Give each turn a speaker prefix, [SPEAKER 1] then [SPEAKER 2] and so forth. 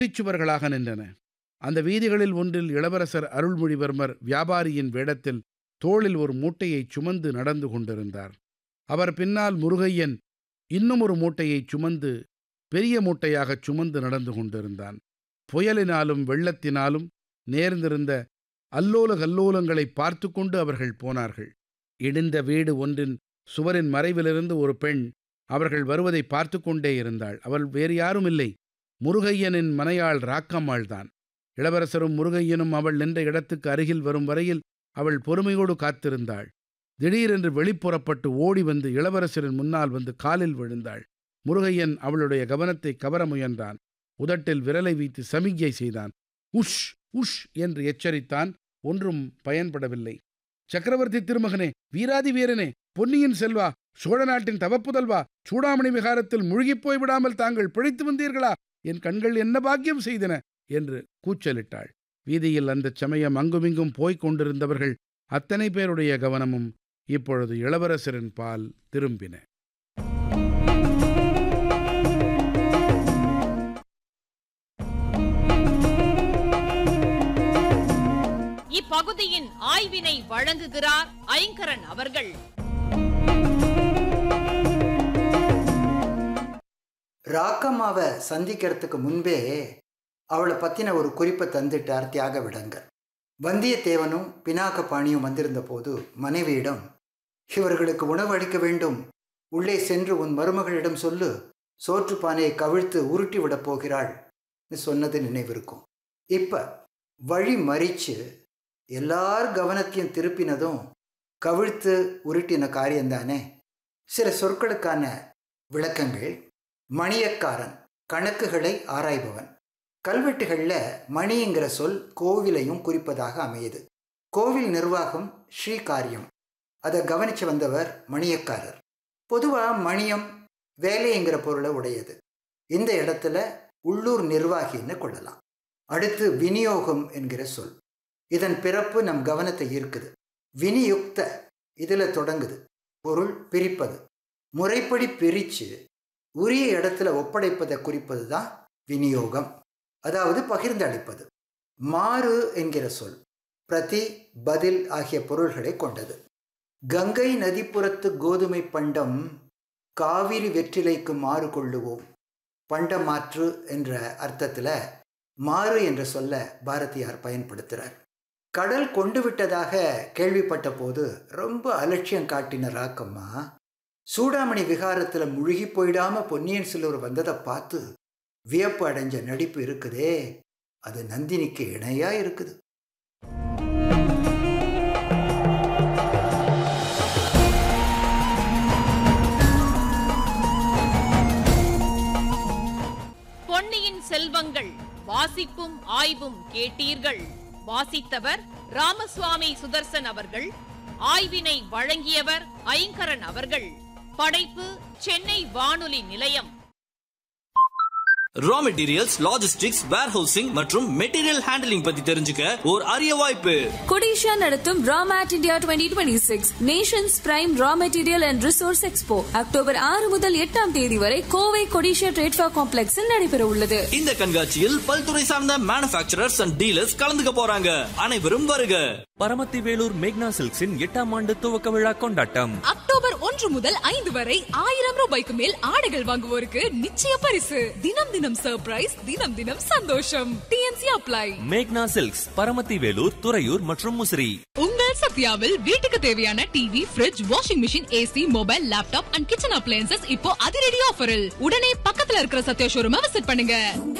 [SPEAKER 1] சுவர்களாக நின்றன அந்த வீதிகளில் ஒன்றில் இளவரசர் அருள்மொழிவர்மர் வியாபாரியின் வேடத்தில் தோளில் ஒரு மூட்டையைச் சுமந்து நடந்து கொண்டிருந்தார் அவர் பின்னால் முருகையன் இன்னும் ஒரு மூட்டையைச் சுமந்து பெரிய மூட்டையாகச் சுமந்து நடந்து கொண்டிருந்தான் புயலினாலும் வெள்ளத்தினாலும் நேர்ந்திருந்த அல்லோல கல்லோலங்களை பார்த்து கொண்டு அவர்கள் போனார்கள் இடிந்த வீடு ஒன்றின் சுவரின் மறைவிலிருந்து ஒரு பெண் அவர்கள் வருவதை பார்த்து கொண்டே இருந்தாள் அவள் வேறு யாரும் இல்லை முருகையனின் மனையாள் ராக்கம்மாள்தான் இளவரசரும் முருகையனும் அவள் நின்ற இடத்துக்கு அருகில் வரும் வரையில் அவள் பொறுமையோடு காத்திருந்தாள் திடீரென்று வெளிப்புறப்பட்டு ஓடி வந்து இளவரசரின் முன்னால் வந்து காலில் விழுந்தாள் முருகையன் அவளுடைய கவனத்தை கவர முயன்றான் உதட்டில் விரலை வைத்து சமிக்ஞை செய்தான் உஷ் உஷ் என்று எச்சரித்தான் ஒன்றும் பயன்படவில்லை சக்கரவர்த்தி திருமகனே வீராதி வீரனே பொன்னியின் செல்வா சோழ நாட்டின் தவப்புதல்வா சூடாமணி விகாரத்தில் முழுகிப் போய் விடாமல் தாங்கள் பிழைத்து வந்தீர்களா என் கண்கள் என்ன பாக்கியம் செய்தன என்று கூச்சலிட்டாள் வீதியில் அந்தச் சமயம் அங்குமிங்கும் போய்க் கொண்டிருந்தவர்கள் அத்தனை பேருடைய கவனமும் இப்பொழுது இளவரசரின் பால் திரும்பின
[SPEAKER 2] இப்பகுதியின் ஆய்வினை வழங்குகிறார் ஐங்கரன் அவர்கள்
[SPEAKER 3] ராக்கம்மாவை சந்திக்கிறதுக்கு முன்பே அவளை பற்றின ஒரு குறிப்பை தந்துட்டார் தியாக விடங்கர் வந்தியத்தேவனும் பினாக்க பாணியும் வந்திருந்த போது மனைவியிடம் இவர்களுக்கு உணவு அளிக்க வேண்டும் உள்ளே சென்று உன் மருமகளிடம் சொல்லு சோற்றுப்பானையை கவிழ்த்து உருட்டி விடப் போகிறாள் சொன்னது நினைவிருக்கும் இப்போ வழி மறிச்சு எல்லார் கவனத்தையும் திருப்பினதும் கவிழ்த்து உருட்டின காரியம்தானே சில சொற்களுக்கான விளக்கங்கள் மணியக்காரன் கணக்குகளை ஆராய்பவன் கல்வெட்டுகளில் மணிங்கிற சொல் கோவிலையும் குறிப்பதாக அமையுது கோவில் நிர்வாகம் ஸ்ரீகாரியம் அதை கவனித்து வந்தவர் மணியக்காரர் பொதுவாக மணியம் வேலைங்கிற பொருளை உடையது இந்த இடத்துல உள்ளூர் நிர்வாகின்னு கொள்ளலாம் அடுத்து விநியோகம் என்கிற சொல் இதன் பிறப்பு நம் கவனத்தை ஈர்க்குது விநியுக்த இதில் தொடங்குது பொருள் பிரிப்பது முறைப்படி பிரித்து உரிய இடத்துல ஒப்படைப்பதை குறிப்பது தான் விநியோகம் அதாவது பகிர்ந்து அளிப்பது மாறு என்கிற சொல் பிரதி பதில் ஆகிய பொருள்களை கொண்டது கங்கை நதிப்புறத்து கோதுமை பண்டம் காவிரி வெற்றிலைக்கு மாறு கொள்ளுவோம் பண்ட மாற்று என்ற அர்த்தத்தில் மாறு என்ற சொல்ல பாரதியார் பயன்படுத்துகிறார் கடல் கொண்டு விட்டதாக கேள்விப்பட்ட போது ரொம்ப அலட்சியம் காட்டின ராக்கம்மா சூடாமணி விகாரத்தில் முழுகி போயிடாம பொன்னியின் செல்வர் வந்ததை பார்த்து வியப்பு அடைஞ்ச நடிப்பு இருக்குதே அது நந்தினிக்கு இணையா இருக்குது
[SPEAKER 2] பொன்னியின் செல்வங்கள் வாசிப்பும் ஆய்வும் கேட்டீர்கள் வாசித்தவர் ராமசுவாமி சுதர்சன் அவர்கள் ஆய்வினை வழங்கியவர் ஐங்கரன் அவர்கள் படைப்பு சென்னை வானொலி நிலையம்
[SPEAKER 4] ரா மெட்டீரியல்ஸ் லாஜிஸ்டிக்ஸ் வேர்ஹவுசிங் மற்றும் மெட்டீரியல் ஹேண்டலிங் பத்தி தெரிஞ்சுக்க ஒரு அரிய வாய்ப்பு
[SPEAKER 5] கொடிஷா நடத்தும் Ramet India twenty twenty six nations prime raw material and resource expo October ஆறு முதல் எட்டாம் தேதி வரை கோவை கொடிஷா ட்ரேட்ஃபா காம்ப்ளெக்ஸில் நடைபெற உள்ளது
[SPEAKER 4] இந்த கண்காட்சியில் பல்துறை சார்ந்த மேனுபேக்சரர்ஸ் அண்ட் டீலர்ஸ் கலந்துக்க போறாங்க அனைவரும் வருக
[SPEAKER 6] பரமத்தி வேலூர் மேக்னா சில்க்ஸின் எட்டாம் ஆண்டு துவக்க விழா கொண்டாட்டம்
[SPEAKER 7] அக்டோபர் ஒன்று முதல் ஐந்து வரை ஆயிரம் ரூபாய்க்கு மேல் ஆடைகள் வாங்குவோருக்கு நிச்சய பரிசு தினம் தினம் சர்ப்ரைஸ் தினம் தினம் சந்தோஷம் டிஎன்சி அப்ளை
[SPEAKER 6] மேக்னா சில்க்ஸ் பரமத்தி வேலூர் துறையூர் மற்றும் முசிறி
[SPEAKER 7] உங்கள் சத்யாவில் வீட்டுக்கு தேவையான TV fridge washing machine AC mobile laptop and kitchen appliances இப்போ அதிரடி ஆஃபரில் உடனே பக்கத்துல இருக்கிற சத்யா ஷோரூமை விசிட் பண்ணுங்க